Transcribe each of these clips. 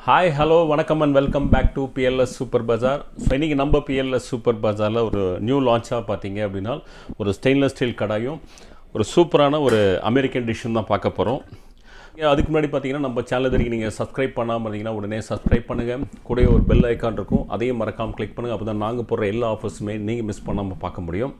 hi hello வணக்கம் and welcome back to BLS super bazaar so இன்றைக்கி நம்ம BLS super பஜாரில் ஒரு நியூ லான்ச்சாக பார்த்தீங்க அப்படின்னா ஒரு ஸ்டெயின்லெஸ் ஸ்டீல் கடாயும் ஒரு சூப்பரான ஒரு அமெரிக்கன் டிஷ்ஷும் தான் பார்க்க போகிறோம் அதுக்கு முன்னாடி பார்த்தீங்கன்னா நம்ம சேனல் வரைக்கும் நீங்கள் சப்ஸ்கிரைப் பண்ணாமல் இருந்தீங்கன்னா உடனே சப்ஸ்கிரைப் பண்ணுங்கள் கூடவே ஒரு பெல் ஐக்கான் இருக்கும் அதையும் மறக்காமல் கிளிக் பண்ணுங்கள் அப்போ தான் நாங்கள் போடுற எல்லா ஆஃபர்ஸுமே நீங்கள் மிஸ் பண்ணாமல் பார்க்க முடியும்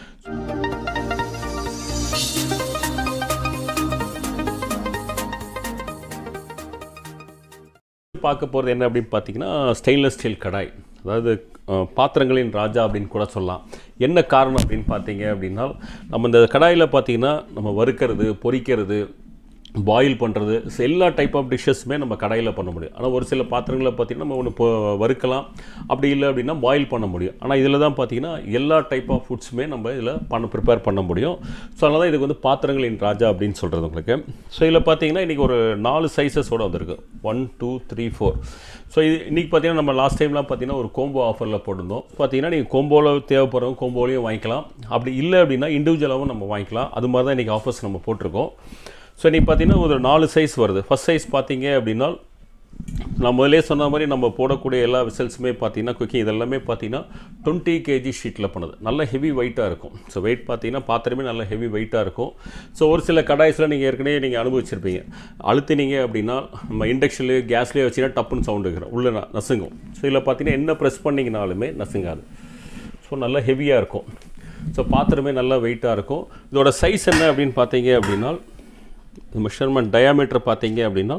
பார்க்க போகிறது என்ன அப்படின்னு பார்த்தீங்கன்னா ஸ்டெயின்லெஸ் ஸ்டீல் கடாய் அதாவது அஹ், பாத்திரங்களின் ராஜா அப்படின்னு கூட சொல்லலாம் என்ன காரணம் அப்படின்னு பார்த்தீங்க அப்படின்னா நம்ம இந்த கடாயில் பார்த்தீங்கன்னா நம்ம வறுக்கிறது பொரிக்கிறது பாயில் பண்ணுறது எல்லா டைப் ஆஃப் டிஷ்ஷஸுமே நம்ம கடாயில் பண்ண முடியும் ஆனால் ஒரு சில பாத்திரங்களில் பார்த்தீங்கன்னா நம்ம ஒன்று இப்போ வறுக்கலாம் அப்படி இல்லை அப்படின்னா பாயில் பண்ண முடியும் ஆனால் இதில் தான் பார்த்தீங்கன்னா எல்லா டைப் ஆஃப் ஃபுட்ஸுமே நம்ம இதில் பண்ண ப்ரிப்பேர் பண்ண முடியும் ஸோ அதனால தான் இதுக்கு வந்து பாத்திரங்களின் ராஜா அப்படின்னு சொல்கிறது உங்களுக்கு ஸோ இதில் பார்த்தீங்கன்னா இன்றைக்கி ஒரு நாலு சைஸஸோடு வந்திருக்கு one two three four so இது இன்றைக்கி பார்த்தீங்கன்னா நம்ம லாஸ்ட் டைம்லாம் பார்த்தீங்கன்னா ஒரு கோம்போ ஆஃபரில் போட்டிருந்தோம் பார்த்தீங்கன்னா நீங்கள் கோம்போவில் தேவைப்படுறவங்க கோம்போலையும் வாங்கிக்கலாம் அப்படி இல்லை அப்படின்னா இண்டிவிஜுவலாகவும் நம்ம வாங்கிக்கலாம் அது மாதிரி தான் இன்றைக்கி ஆஃபர்ஸ் நம்ம போட்டிருக்கோம் ஸோ இன்றைக்கி பார்த்தீங்கன்னா ஒரு நாலு சைஸ் வருது ஃபஸ்ட் சைஸ் பார்த்தீங்க அப்படின்னா நான் முதலே சொன்ன மாதிரி நம்ம போடக்கூடிய எல்லா விசல்ஸுமே பார்த்தீங்கன்னா குக்கிங் இதெல்லாமே பார்த்தீங்கன்னா டுவெண்ட்டி கேஜி ஷீட்டில் பண்ணுது நல்ல ஹெவி வெயிட்டாக இருக்கும் ஸோ வெயிட் பார்த்தீங்கன்னா பாத்திரமே நல்ல ஹெவி வெயிட்டாக இருக்கும் ஸோ ஒரு சில கடாய்ஸில் நீங்கள் ஏற்கனவே நீங்கள் அனுபவிச்சிருப்பீங்க அழுத்தினீங்க அப்படின்னா நம்ம இண்டக்ஷன்லேயோ கேஸ்லேயோ வச்சிங்கன்னா டப்புன்னு சவுண்டு இருக்கிறோம் உள்ளே ந- நசுங்கும் ஸோ இதில் பார்த்தீங்கன்னா என்ன ப்ரெஸ் பண்ணிங்கனாலுமே நசுங்காது ஸோ நல்லா ஹெவியாக இருக்கும் ஸோ பாத்திரமே நல்லா வெயிட்டாக இருக்கும் இதோட சைஸ் என்ன அப்படின்னு பார்த்தீங்க அப்படின்னா மெஷர்மெண்ட் டயாமீட்டர் பார்த்தீங்க அப்படின்னா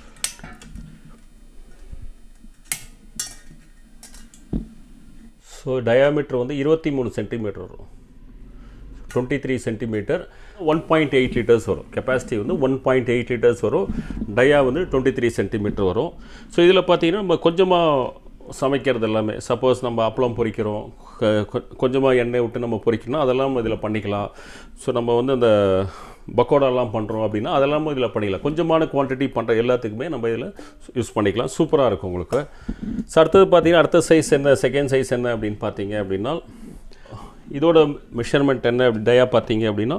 ஸோ டயாமீட்டர் வந்து இருபத்தி மூணு சென்டிமீட்டர் வரும் twenty three centimetre one point eight litres வரும் கெப்பாசிட்டி வந்து ஒன் பாயிண்ட் எயிட் லிட்டர்ஸ் வரும் டயா வந்து டுவெண்ட்டி த்ரீ சென்டிமீட்டர் வரும் ஸோ இதில் பார்த்தீங்கன்னா நம்ம கொஞ்சமாக சமைக்கிறது எல்லாமே சப்போஸ் நம்ம அப்பளம் பொரிக்கிறோம் கொஞ்சமாக எண்ணெய் விட்டு நம்ம பொரிக்கணும் அதெல்லாம் இதில் பண்ணிக்கலாம் ஸோ நம்ம வந்து அந்த பக்கோடாலாம் பண்ணுறோம் அப்படின்னா அதெல்லாம் இதில் பண்ணிக்கலாம் கொஞ்சமான குவான்டிட்டி பண்ணுற எல்லாத்துக்குமே நம்ம இதில் யூஸ் பண்ணிக்கலாம் சூப்பராக இருக்கும் உங்களுக்கு ஸோ அடுத்தது பார்த்தீங்கன்னா அடுத்த சைஸ் என்ன செகண்ட் சைஸ் என்ன அப்படின்னு பார்த்தீங்க அப்படின்னா இதோட மெஷர்மெண்ட் என்ன அப்படி டயா பார்த்தீங்க அப்படின்னா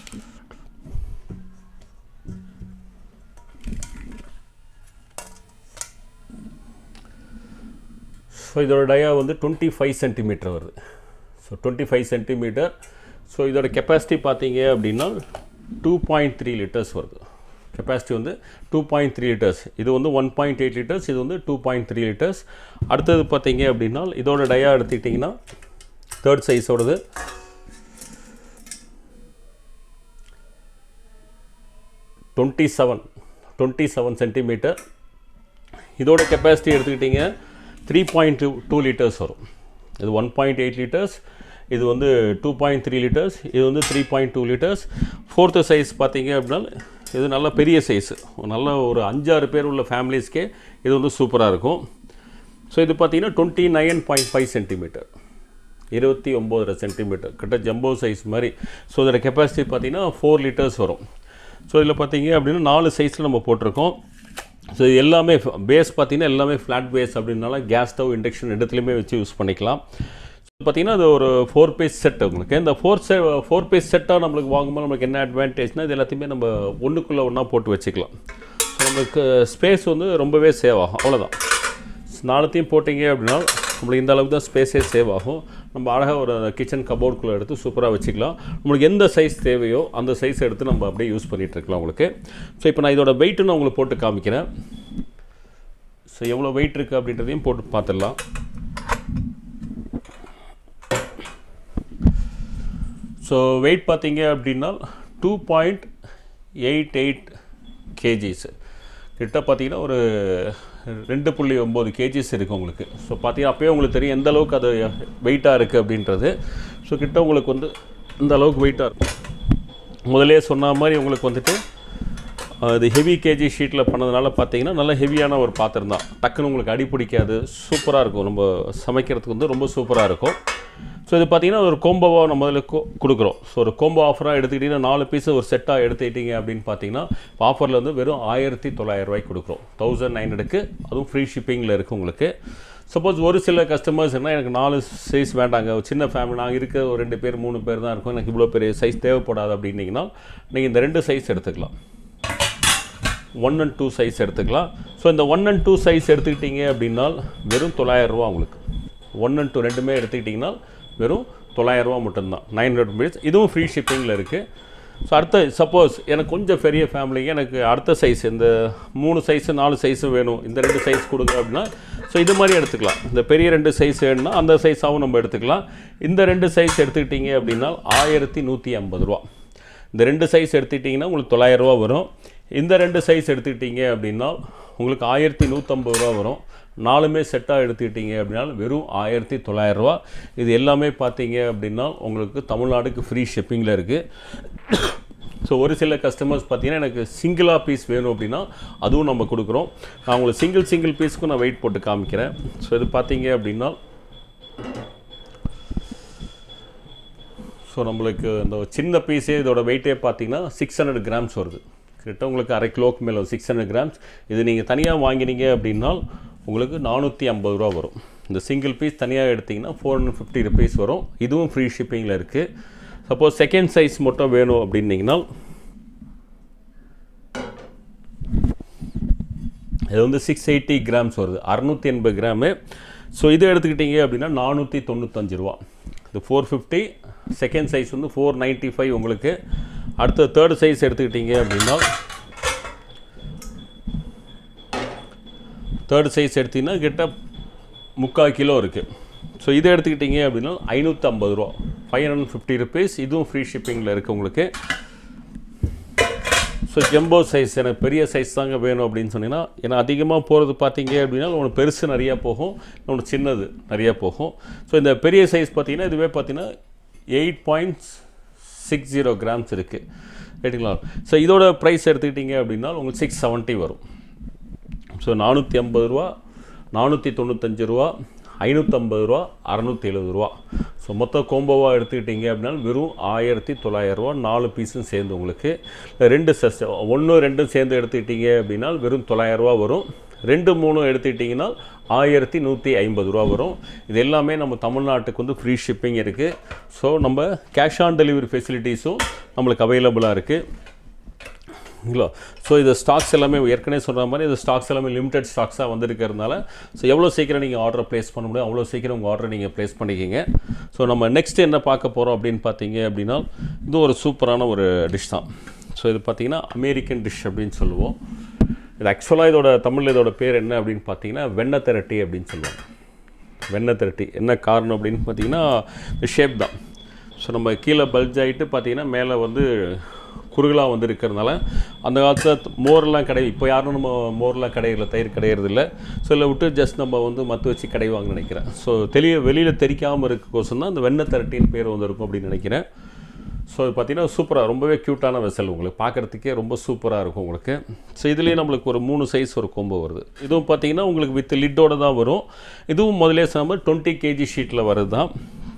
ஸோ இதோட டயா வந்து டுவெண்ட்டி ஃபைவ் சென்டிமீட்டர் வருது so twenty five centimetre so இதோட கெப்பாசிட்டி பார்த்தீங்க அப்படின்னா டூ பாயிண்ட் த்ரீ லிட்டர்ஸ் வருது கெப்பாசிட்டி வந்து டூ பாயிண்ட் த்ரீ லிட்டர்ஸ் இது வந்து ஒன் பாயிண்ட் எயிட் லிட்டர்ஸ் இது வந்து டூ பாயிண்ட் த்ரீ லிட்டர்ஸ் அடுத்தது பார்த்தீங்க அப்படின்னா இதோட டயா எடுத்துக்கிட்டிங்கன்னா தேர்ட் சைஸோடது twenty seven twenty seven centimetre இதோட கெப்பாசிட்டி எடுத்துக்கிட்டிங்க three point two two litres வரும் இது ஒன் பாயிண்ட் எயிட் லிட்டர்ஸ் இது வந்து டூ பாயிண்ட் த்ரீ லிட்டர்ஸ் இது வந்து three point two litres fourth size பார்த்தீங்க அப்படின்னா இது நல்ல பெரிய சைஸு நல்ல ஒரு அஞ்சாறு பேர் உள்ள ஃபேமிலிஸ்க்கே இது வந்து சூப்பராக இருக்கும் ஸோ இது பார்த்தீங்கன்னா twenty nine point five centimetre இருபத்தி ஒம்போதரை சென்டிமீட்டர் கிட்ட ஜம்போ சைஸ் மாதிரி ஸோ இதோட கெப்பாசிட்டி பார்த்தீங்கன்னா ஃபோர் லிட்டர்ஸ் வரும் ஸோ இதில் பார்த்தீங்க அப்படின்னா நாலு சைஸில் நம்ம போட்டிருக்கோம் ஸோ இது எல்லாமே பேஸ் பார்த்தீங்கன்னா எல்லாமே ஃப்ளாட் பேஸ் அப்படின்னால கேஸ் ஸ்டவ் இண்டக்ஷன் இடத்துலையுமே வச்சு யூஸ் பண்ணிக்கலாம் ஸோ பார்த்தீங்கன்னா அது ஒரு ஃபோர் பீஸ் செட் உங்களுக்கு இந்த ஃபோர் செ ஃபோர் பீஸ் செட்டாக நம்மளுக்கு வாங்கும்போது நம்மளுக்கு என்ன அட்வான்டேஜ்னால் இது எல்லாத்தையுமே நம்ம ஒன்றுக்குள்ளே ஒன்றா போட்டு வச்சுக்கலாம் ஸோ நம்மளுக்கு ஸ்பேஸ் வந்து ரொம்பவே சேவ் ஆகும் அவ்வளோதான் நாலுத்தையும் போட்டிங்க அப்படின்னா நம்மளுக்கு இந்த அளவுக்கு தான் ஸ்பேஸே சேவ் ஆகும் நம்ம அழகாக ஒரு கிச்சன் கபோர்டுக்குள்ளே எடுத்து சூப்பராக வச்சுக்கலாம் நம்மளுக்கு எந்த சைஸ் தேவையோ அந்த சைஸ் எடுத்து நம்ம அப்படியே யூஸ் பண்ணிகிட்டு இருக்கலாம் உங்களுக்கு ஸோ இப்போ நான் இதோட வெயிட்டு நான் உங்களுக்கு போட்டு காமிக்கிறேன் ஸோ எவ்வளோ வெயிட் இருக்குது அப்படின்றதையும் போட்டு பார்த்துடலாம் ஸோ வெயிட் பார்த்தீங்க அப்படின்னா two point eight eight KGs கிட்ட பார்த்தீங்கன்னா ஒரு ரெண்டு புள்ளி ஒம்பது கேஜிஸ் இருக்குது உங்களுக்கு ஸோ பார்த்தீங்கன்னா அப்போயே உங்களுக்கு தெரியும் எந்த அளவுக்கு அது வெயிட்டாக இருக்குது அப்படின்றது ஸோ கிட்ட உங்களுக்கு வந்து இந்த அளவுக்கு வெயிட்டாக இருக்கும் முதலே சொன்ன மாதிரி உங்களுக்கு வந்துட்டு அஹ், இது ஹெவி கேஜி ஷீட்டில் பண்ணதுனால பார்த்தீங்கன்னா நல்ல ஹெவியான ஒரு பாத்திரம் தான் டக்குன்னு உங்களுக்கு அடி பிடிக்காது சூப்பராக இருக்கும் நம்ம சமைக்கிறதுக்கு வந்து ரொம்ப சூப்பராக இருக்கும் ஸோ இது பார்த்தீங்கன்னா ஒரு கோம்போவாக நம்ம முதல்ல கொ- கொடுக்குறோம் ஸோ ஒரு கோம்போ ஆஃபராக எடுத்துக்கிட்டிங்கன்னா நாலு பீஸ் ஒரு செட்டாக எடுத்துக்கிட்டீங்க அப்படின்னு பார்த்தீங்கன்னா ஆஃபரில் வந்து வெறும் ஆயிரத்தி தொள்ளாயிரம் ரூபாய்க்கு கொடுக்குறோம் தௌசண்ட் நைன் ஹண்ட்ரடுக்கு அதுவும் ஃப்ரீ ஷிப்பிங்கில் இருக்குது உங்களுக்கு சப்போஸ் ஒரு சில கஸ்டமர்ஸ் என்ன எனக்கு நாலு சைஸ் வேண்டாங்க ஒரு சின்ன ஃபேமிலி நாங்கள் இருக்க ஒரு ரெண்டு பேர் மூணு பேர் தான் இருக்கும் எனக்கு இவ்வளோ பெரிய சைஸ் தேவைப்படாது அப்படின்னீங்கன்னா நீங்கள் இந்த ரெண்டு சைஸ் எடுத்துக்கலாம் ஒன் அண்ட் டூ சைஸ் எடுத்துக்கலாம் ஸோ இந்த ஒன் அண்ட் டூ சைஸ் எடுத்துக்கிட்டீங்க அப்படின்னா வெறும் தொள்ளாயிரரூவா உங்களுக்கு ஒன் அண்ட் டூ ரெண்டுமே எடுத்துக்கிட்டிங்கன்னா வெறும் தொள்ளாயிரரூவா மட்டும்தான் நைன் ஹண்ட்ரட் ருபீஸ் இதுவும் ஃப்ரீ ஷிப்பிங்கில் இருக்குது ஸோ அடுத்த சப்போஸ் எனக்கு கொஞ்சம் பெரிய ஃபேமிலிக்கு எனக்கு அடுத்த சைஸ் இந்த மூணு சைஸு நாலு சைஸும் வேணும் இந்த ரெண்டு சைஸ் கொடுங்க அப்படின்னா ஸோ இது மாதிரி எடுத்துக்கலாம் இந்த பெரிய ரெண்டு சைஸ் வேணும்னா அந்த சைஸாகவும் நம்ம எடுத்துக்கலாம் இந்த ரெண்டு சைஸ் எடுத்துக்கிட்டீங்க அப்படின்னா ஆயிரத்தி நூற்றி ஐம்பது ரூபா இந்த ரெண்டு சைஸ் எடுத்துக்கிட்டிங்கன்னா உங்களுக்கு தொள்ளாயிரரூவா வரும் இந்த ரெண்டு சைஸ் எடுத்துக்கிட்டீங்க அப்படின்னா உங்களுக்கு ஆயிரத்தி நூற்றம்பது ரூபா வரும் நாலுமே செட்டாக எடுத்துக்கிட்டீங்க அப்படின்னா வெறும் ஆயிரத்தி தொள்ளாயிரரூவா இது எல்லாமே பார்த்தீங்க அப்படின்னா உங்களுக்கு தமிழ்நாடுக்கு ஃப்ரீ ஷிப்பிங்கில் இருக்குது ஸோ ஒரு சில கஸ்டமர்ஸ் பார்த்தீங்கன்னா எனக்கு சிங்கிளாக பீஸ் வேணும் அப்படின்னா அதுவும் நம்ம கொடுக்குறோம் நான் உங்களுக்கு சிங்கிள் சிங்கிள் பீஸ்க்கும் நான் வெயிட் போட்டு காமிக்கிறேன் ஸோ இது பார்த்தீங்க அப்படின்னா ஸோ நம்மளுக்கு இந்த சின்ன பீஸே இதோட வெயிட்டே பார்த்தீங்கன்னா சிக்ஸ் ஹண்ட்ரட் கிராம்ஸ் வருது கிட்ட உங்களுக்கு அரை கிலோக்கு மேலே சிக்ஸ் ஹண்ட்ரட் கிராம்ஸ் இது நீங்கள் தனியாக வாங்கினீங்க அப்படின்னா உங்களுக்கு நானூற்றி ஐம்பது ரூபா வரும் இந்த சிங்கிள் பீஸ் தனியாக எடுத்திங்கன்னா ஃபோர் ஹண்ட்ரட் ஃபிஃப்டி ருபீஸ் வரும் இதுவும் ஃப்ரீ ஷிப்பிங்கில் இருக்குது சப்போஸ் செகண்ட் சைஸ் மட்டும் வேணும் அப்படின்னீங்கன்னா இது வந்து சிக்ஸ் எயிட்டி கிராம்ஸ் வருது அறநூற்றி எண்பது கிராமு ஸோ இது எடுத்துக்கிட்டிங்க அப்படின்னா நானூற்றி தொண்ணூத்தஞ்சு ரூபா இது ஃபோர் ஃபிஃப்டி செகண்ட் சைஸ் வந்து ஃபோர் நைன்ட்டி ஃபைவ் உங்களுக்கு அடுத்த தேர்ட் சைஸ் எடுத்துக்கிட்டிங்க அப்படின்னா தேர்ட் சைஸ் எடுத்திங்கன்னா கிட்ட முக்கால் கிலோ இருக்குது ஸோ இதை எடுத்துக்கிட்டிங்க அப்படின்னா ஐநூற்றம்பது ரூபா ஃபைவ் ஹண்ட்ரட் ஃபிஃப்டி ருபீஸ் இதுவும் ஃப்ரீ ஷிப்பிங்கில் இருக்குது உங்களுக்கு ஸோ ஜம்போ சைஸ் எனக்கு பெரிய சைஸ் தாங்க வேணும் அப்படின்னு சொன்னீங்கன்னா ஏன்னா அதிகமாக போகிறது பார்த்தீங்க அப்படின்னா ஒன்று பெருசு நிறையா போகும் ஒன்று சின்னது நிறையா போகும் ஸோ இந்த பெரிய சைஸ் பார்த்தீங்கன்னா இதுவே பார்த்தீங்கன்னா eight point six zero grams இருக்குது ரைட்டுங்களா ஸோ இதோட ப்ரைஸ் எடுத்துக்கிட்டிங்க அப்படின்னா உங்களுக்கு சிக்ஸ் செவன்ட்டி வரும் ஸோ நானூற்றி ஐம்பது ரூபா நானூற்றி தொண்ணூத்தஞ்சு ரூபா ஐநூற்றம்பது ரூபா அறநூற்றி எழுபது ரூபா ஸோ மொத்த கோம்போவாக எடுத்துக்கிட்டிங்க அப்படின்னா வெறும் ஆயிரத்தி தொள்ளாயிரரூவா நாலு பீஸும் சேர்ந்து உங்களுக்கு ரெண்டு செஸ் ஒன்று ரெண்டும் சேர்ந்து எடுத்துக்கிட்டிங்க அப்படின்னா வெறும் தொள்ளாயிரரூவா வரும் ரெண்டு மூணும் எடுத்துக்கிட்டிங்கன்னா ஆயிரத்தி நூற்றி ஐம்பது ரூபா வரும் இது எல்லாமே நம்ம தமிழ்நாட்டுக்கு வந்து ஃப்ரீ ஷிப்பிங் இருக்குது ஸோ நம்ம கேஷ் ஆன் டெலிவரி ஃபெசிலிட்டிஸும் நம்மளுக்கு அவைலபிளாக இருக்குது இல்லோ ஸோ இது ஸ்டாக்ஸ் எல்லாமே ஏற்கனவே சொல்கிற மாதிரி இது ஸ்டாக்ஸ் எல்லாமே லிமிடெட் ஸ்டாக்ஸாக வந்திருக்கிறதுனால ஸோ எவ்வளோ சீக்கிரம் நீங்கள் ஆர்டர் ப்ளேஸ் பண்ண முடியும் அவ்வளோ சீக்கிரம் உங்கள் ஆர்டர் நீங்கள் ப்ளேஸ் பண்ணிக்கிங்க ஸோ நம்ம நெக்ஸ்ட் என்ன பார்க்க போகிறோம் அப்படின்னு பார்த்தீங்க அப்படின்னா இது ஒரு சூப்பரான ஒரு டிஷ் தான் ஸோ இது பார்த்தீங்கன்னா அமெரிக்கன் டிஷ் அப்படின்னு சொல்லுவோம் இது ஆக்சுவலாக இதோட தமிழில் இதோட பேர் என்ன அப்படின்னு பார்த்தீங்கன்னா வெண்ணெய் திரட்டி அப்படின்னு சொல்லுவாங்க வெண்ணெய் திரட்டி என்ன காரணம் அப்படின்னு பார்த்தீங்கன்னா இந்த ஷேப் தான் ஸோ நம்ம கீழே பல்ஜ் ஆகிட்டு பார்த்தீங்கன்னா மேலே வந்து குறுகலாக வந்து இருக்கிறதுனால அந்த காலத்தில் மோர்லாம் கடை இப்போ யாரும் நம்ம மோர்லாம் கடையில் தயிர் கிடையிறது இல்லை ஸோ இல்லை விட்டு ஜஸ்ட் நம்ம வந்து மற்ற வச்சு கடைவாங்கன்னு நினைக்கிறேன் ஸோ தெளிய வெளியில் தெரிக்காமல் இருக்கோசம் தான் அந்த வெண்ணெய் திரட்டின்னு பேர் வந்திருக்கும் அப்படின்னு நினைக்கிறேன் ஸோ இது பார்த்தீங்கன்னா சூப்பராக ரொம்பவே க்யூட்டான வெசல் உங்களுக்கு பார்க்குறதுக்கே ரொம்ப சூப்பராக இருக்கும் உங்களுக்கு ஸோ இதுலேயே நம்மளுக்கு ஒரு மூணு சைஸ் ஒரு கொம்பு வருது இதுவும் பார்த்தீங்கன்னா உங்களுக்கு வித் லிட்டோட தான் வரும் இதுவும் முதலே சொன்ன டுவெண்ட்டி கேஜி ஷீட்டில் வருது தான்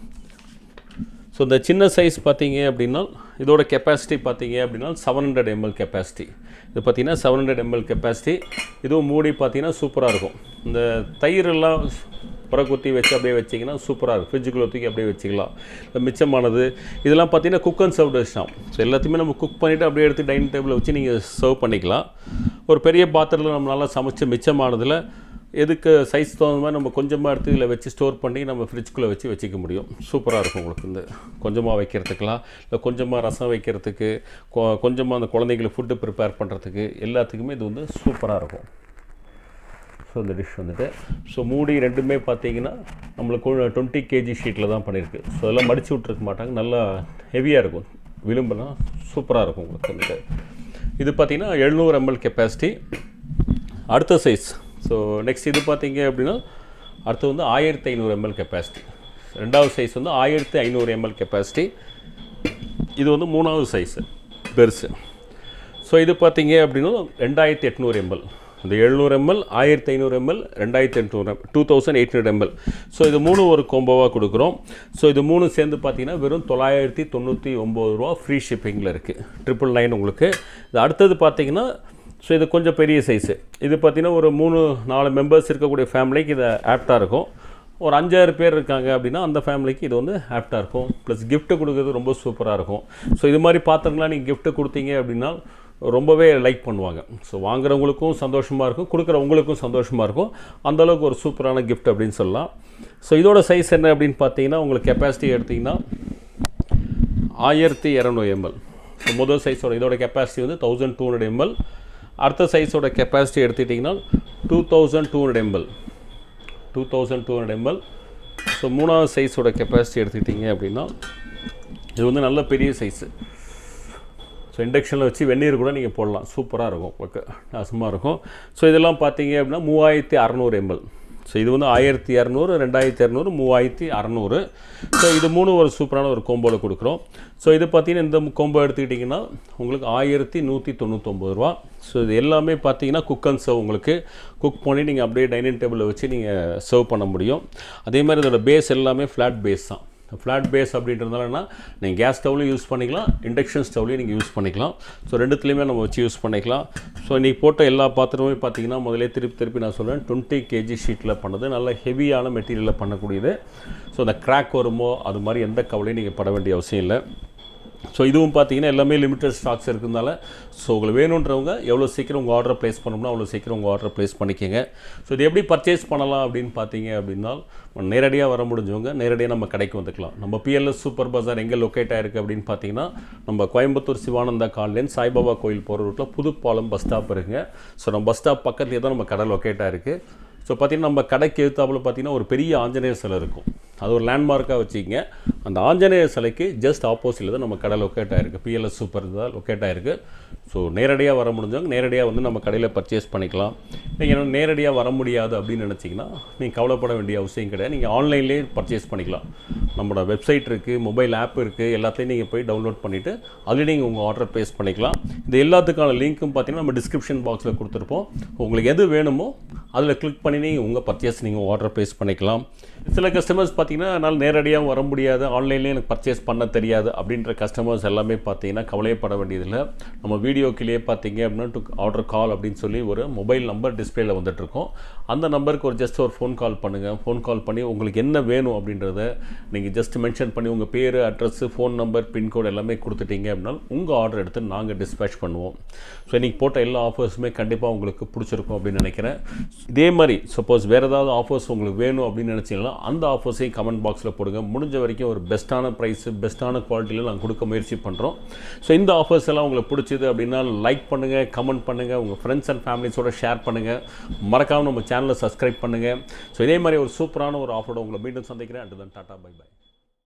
ஸோ இந்த சின்ன சைஸ் பார்த்தீங்க அப்படின்னா இதோட கெப்பாசிட்டி பார்த்தீங்க அப்படின்னா செவன் ஹண்ட்ரட் எம்எல் கெப்பாசிட்டி இது பார்த்தீங்கன்னா செவன் ஹண்ட்ரட் எம்எல் கெப்பாசிட்டி இதுவும் மூடி பார்த்தீங்கன்னா சூப்பராக இருக்கும் இந்த தயிரெல்லாம் புறக்குத்தி வச்சு அப்படியே வச்சிங்கன்னா சூப்பராக இருக்கும் ஃப்ரிட்ஜுக்குள்ளே தூக்கி அப்படியே வச்சுக்கலாம் இந்த மிச்சமானது இதெல்லாம் பார்த்தீங்கன்னா குக் அண்ட் சர்வ் டிஷ் தான் ஸோ எல்லாத்தையுமே நம்ம குக் பண்ணிவிட்டு அப்படியே எடுத்து டைனிங் டேபிளில் வச்சு நீங்கள் சர்வ் பண்ணிக்கலாம் ஒரு பெரிய பாத்திரத்தில் நம்ம நல்லா சமைச்சு மிச்சமானதில் எதுக்கு சைஸ் தகுந்த மாதிரி நம்ம கொஞ்சமாக எடுத்து இதில் வச்சு ஸ்டோர் பண்ணி நம்ம ஃப்ரிட்ஜ்குள்ளே வச்சு வச்சுக்க முடியும் சூப்பராக இருக்கும் உங்களுக்கு இந்த கொஞ்சமாக வைக்கிறதுக்கெலாம் இல்லை கொஞ்சமாக ரசம் வைக்கிறதுக்கு கொ- கொஞ்சமாக அந்த குழந்தைங்களுக்கு ஃபுட்டு ப்ரிப்பேர் பண்ணுறதுக்கு எல்லாத்துக்குமே இது வந்து சூப்பராக இருக்கும் ஸோ இந்த டிஷ் வந்துட்டு ஸோ மூடி ரெண்டுமே பார்த்தீங்கன்னா நம்மளுக்கு டுவெண்ட்டி கேஜி ஷீட்டில் தான் பண்ணியிருக்கு ஸோ அதெல்லாம் மடிச்சு விட்ருக்க மாட்டாங்க நல்லா ஹெவியாக இருக்கும் விளிம்பெல்லாம் சூப்பராக இருக்கும் உங்களுக்கு வந்துட்டு இது பார்த்தீங்கன்னா எழுநூறு எம்எல் கெப்பாசிட்டி அடுத்த சைஸ் ஸோ நெக்ஸ்ட் இது பார்த்தீங்க அப்படின்னா அடுத்து வந்து ஆயிரத்தி ஐநூறு எம்எல் கெப்பாசிட்டி ரெண்டாவது சைஸ் வந்து ஆயிரத்தி ஐநூறு எம்எல் கெப்பாசிட்டி இது வந்து மூணாவது சைஸு பெருசு ஸோ இது பார்த்தீங்க அப்படின்னா ரெண்டாயிரத்தி எட்நூறு எம்எல் இந்த எழுநூறு எம்எல் ஆயிரத்தி ஐநூறு எம்எல் ரெண்டாயிரத்தி எட்நூறு two thousand eight hundred ML so இது மூணு ஒரு கோம்போவாக கொடுக்குறோம் ஸோ இது மூணு சேர்ந்து பார்த்தீங்கன்னா வெறும் தொள்ளாயிரத்தி தொண்ணூற்றி ஒம்பது ரூபா ஃப்ரீ ஷிப்பிங்கில் இருக்குது ட்ரிபிள் நைன் உங்களுக்கு இது அடுத்தது பார்த்தீங்கன்னா ஸோ இது கொஞ்சம் பெரிய சைஸு இது பார்த்தீங்கன்னா ஒரு மூணு நாலு மெம்பர்ஸ் இருக்கக்கூடிய ஃபேமிலிக்கு இது ஆப்டாக இருக்கும் ஒரு அஞ்சாறு பேர் இருக்காங்க அப்படின்னா அந்த ஃபேமிலிக்கு இது வந்து ஆப்டாக இருக்கும் ப்ளஸ் gift கொடுக்குறது ரொம்ப சூப்பராக இருக்கும் ஸோ இது மாதிரி பாத்திரங்களாம் நீங்கள் gift கொடுத்தீங்க அப்படின்னா ரொம்பவே லைக் பண்ணுவாங்க ஸோ வாங்குறவங்களுக்கும் சந்தோஷமாக இருக்கும் கொடுக்குறவங்களுக்கும் சந்தோஷமாக இருக்கும் அந்த அளவுக்கு ஒரு சூப்பரான கிஃப்ட் அப்படின்னு சொல்லலாம் ஸோ இதோட சைஸ் என்ன அப்படின்னு பார்த்தீங்கன்னா உங்களுக்கு கெப்பாசிட்டி எடுத்திங்கன்னா ஆயிரத்தி இரநூறு எம்எல் ஸோ முதல் சைஸோட இதோட கெப்பாசிட்டி வந்து தௌசண்ட் டூ ஹண்ட்ரட் எம்எல் அடுத்த சைஸோட கெப்பாசிட்டி எடுத்துக்கிட்டிங்கன்னா two thousand two hundred ML two thousand two hundred ML so மூணாவது சைஸோட கெப்பாசிட்டி எடுத்துக்கிட்டிங்க அப்படின்னா இது வந்து நல்ல பெரிய சைஸு ஸோ இண்டக்ஷனில் வச்சு வெந்நீர் கூட நீங்கள் போடலாம் சூப்பராக இருக்கும் உங்களுக்கு அசமாக இருக்கும் ஸோ இதெல்லாம் பார்த்தீங்க அப்படின்னா மூவாயிரத்தி அறநூறு எம்எல் ஸோ இது வந்து ஆயிரத்தி இரநூறு ரெண்டாயிரத்தி இரநூறு மூவாயிரத்தி அறநூறு ஸோ இது மூணு ஒரு சூப்பரான ஒரு கோம்போவில் கொடுக்குறோம் ஸோ இது பார்த்தீங்கன்னா இந்த கோம்போ எடுத்துக்கிட்டிங்கன்னா உங்களுக்கு ஆயிரத்தி நூற்றி தொண்ணூத்தொம்பது ரூபா ஸோ இது எல்லாமே பார்த்தீங்கன்னா குக் அண்ட் சர்வ் உங்களுக்கு குக் பண்ணி நீங்கள் அப்படியே டைனிங் டேபிளில் வச்சு நீங்கள் சர்வ் பண்ண முடியும் அதே மாதிரி இதோட பேஸ் எல்லாமே ஃப்ளாட் பேஸ் தான் ஃப்ளாட் பேஸ் அப்படின்றதுனால என்ன நீங்கள் கேஸ் ஸ்டவ்லையும் யூஸ் பண்ணிக்கலாம் இண்டக்ஷன் ஸ்டவ்லையும் நீங்கள் யூஸ் பண்ணிக்கலாம் ஸோ ரெண்டுத்துலேயுமே நம்ம வச்சு யூஸ் பண்ணிக்கலாம் ஸோ இன்றைக்கி போட்ட எல்லா பாத்திரமுமே பார்த்தீங்கன்னா முதலே திருப்பி திருப்பி நான் சொல்கிறேன் டுவெண்ட்டி கேஜி ஷீட்டில் பண்ணது நல்ல ஹெவியான மெட்டீரியலில் பண்ணக்கூடியது ஸோ அந்த கிராக் வருமோ அது மாதிரி எந்த கவலையும் நீங்கள் பட வேண்டிய அவசியம் இல்லை ஸோ இதுவும் பார்த்தீங்கன்னா எல்லாமே லிமிட்டட் ஸ்டாக்ஸ் இருக்கிறதுனால ஸோ உங்களுக்கு வேணுன்றவங்க எவ்வளோ சீக்கிரம் உங்கள் ஆர்டரை ப்ளேஸ் பண்ணணும்னா அவ்வளோ சீக்கிரம் உங்கள் ஆர்டரை ப்ளேஸ் பண்ணிக்கோங்க ஸோ இது எப்படி பர்ச்சேஸ் பண்ணலாம் அப்படின்னு பார்த்தீங்க அப்படின்னா நேரடியாக வர முடிஞ்சவங்க நேரடியாக நம்ம கடைக்கு வந்துக்கலாம் நம்ம பிஎல்எஸ் சூப்பர் பஜார் எங்கே லொக்கேட் ஆயிருக்கு அப்படின்னு பார்த்தீங்கன்னா நம்ம கோயம்புத்தூர் சிவானந்தா கால்லேருந்து சாய்பாபா கோயில் போகிற ரூட்டில் புதுப்பாலம் பஸ் ஸ்டாப் இருக்குங்க ஸோ நம்ம பஸ் ஸ்டாப் பக்கத்துலேயே தான் நம்ம கடை லொக்கேட் ஆயிருக்கு ஸோ பார்த்தீங்கன்னா நம்ம கடைக்கு எழுத்தாப்புல பார்த்தீங்கன்னா ஒரு பெரிய ஆஞ்சநேயர் சிலை இருக்கும் அது ஒரு லேண்ட்மார்க்காக வச்சுக்கிங்க அந்த ஆஞ்சநேயர் சிலைக்கு ஜஸ்ட் ஆப்போசிட்டில் தான் நம்ம கடை லொக்கேட் ஆயிருக்கு பிஎல்எஸ் சூப்பர் தான் லொக்கேட் ஆயிருக்கு ஸோ நேரடியாக வர முடிஞ்சவங்க நேரடியாக வந்து நம்ம கடையில் பர்ச்சேஸ் பண்ணிக்கலாம் நீங்கள் நேரடியாக வர முடியாது அப்படின்னு நினச்சிங்கன்னா நீங்கள் கவலைப்பட வேண்டிய அவசியம் கிடையாது நீங்கள் ஆன்லைன்லேயே பர்ச்சேஸ் பண்ணிக்கலாம் நம்மளோட வெப்சைட் இருக்குது மொபைல் ஆப் இருக்குது எல்லாத்தையும் நீங்கள் போய் டவுன்லோட் பண்ணிவிட்டு அதில் நீங்கள் உங்கள் ஆர்டர் ப்ளேஸ் பண்ணிக்கலாம் இது எல்லாத்துக்கான லிங்க்கும் பார்த்தீங்கன்னா நம்ம டிஸ்கிரிப்ஷன் பாக்ஸில் கொடுத்துருப்போம் உங்களுக்கு எது வேணுமோ அதில் கிளிக் பண்ணி நீங்கள் உங்கள் பர்ச்சேஸ் நீங்கள் ஆர்டர் ப்ளேஸ் பண்ணிக்கலாம் சில கஸ்டமர்ஸ் பார்த்தீங்கன்னா என்னால் நேரடியாக வர முடியாது ஆன்லைன்லேயே எனக்கு பர்ச்சேஸ் பண்ண தெரியாது அப்படின்ற கஸ்டமர்ஸ் எல்லாமே பார்த்தீங்கன்னா கவலையப்பட வேண்டியதில்லை நம்ம வீடியோக்கிலேயே பார்த்தீங்க அப்படின்னா டு ஆர்டர் கால் அப்படின்னு சொல்லி ஒரு மொபைல் நம்பர் டிஸ்பிளேல வந்துட்டுருக்கோம் அந்த நம்பருக்கு ஒரு ஜஸ்ட் ஒரு ஃபோன் கால் பண்ணுங்கள் ஃபோன் கால் பண்ணி உங்களுக்கு என்ன வேணும் அப்படின்றத நீங்கள் ஜஸ்ட் மென்ஷன் பண்ணி உங்கள் பேர் அட்ரஸ் ஃபோன் நம்பர் பின்கோடு எல்லாமே கொடுத்துட்டீங்க அப்படின்னா உங்கள் ஆர்டர் எடுத்து நாங்கள் டிஸ்பேச் பண்ணுவோம் ஸோ இன்றைக்கி போட்ட எல்லா ஆஃபர்ஸுமே கண்டிப்பாக உங்களுக்கு பிடிச்சிருக்கும் அப்படின்னு நினைக்கிறேன் இதே மாதிரி சப்போஸ் வேறு ஏதாவது ஆஃபர்ஸ் உங்களுக்கு வேணும் அப்படின்னு நினச்சிங்கன்னா அந்த ஆஃபர்ஸையும் கமெண்ட் பாக்ஸில் போடுங்க முடிஞ்ச வரைக்கும் ஒரு பெஸ்ட்டான ப்ரைஸு பெஸ்ட்டான குவாலிட்டியில் நாங்கள் கொடுக்க முயற்சி பண்ணுறோம் ஸோ இந்த ஆஃபர்ஸ் எல்லாம் உங்களுக்கு பிடிச்சது அப்படின்னா லைக் பண்ணுங்கள் கமெண்ட் பண்ணுங்கள் உங்கள் ஃப்ரெண்ட்ஸ் அண்ட் ஃபேமிலிஸோட ஷேர் பண்ணுங்கள் மறக்காமல் நம்ம சேனலை சப்ஸ்கிரைப் பண்ணுங்கள் ஸோ இதே மாதிரி ஒரு சூப்பரான ஒரு ஆஃபரோட உங்களை மீண்டும் சந்திக்கிறேன் அண்ட் தான் டாட்டா பை பை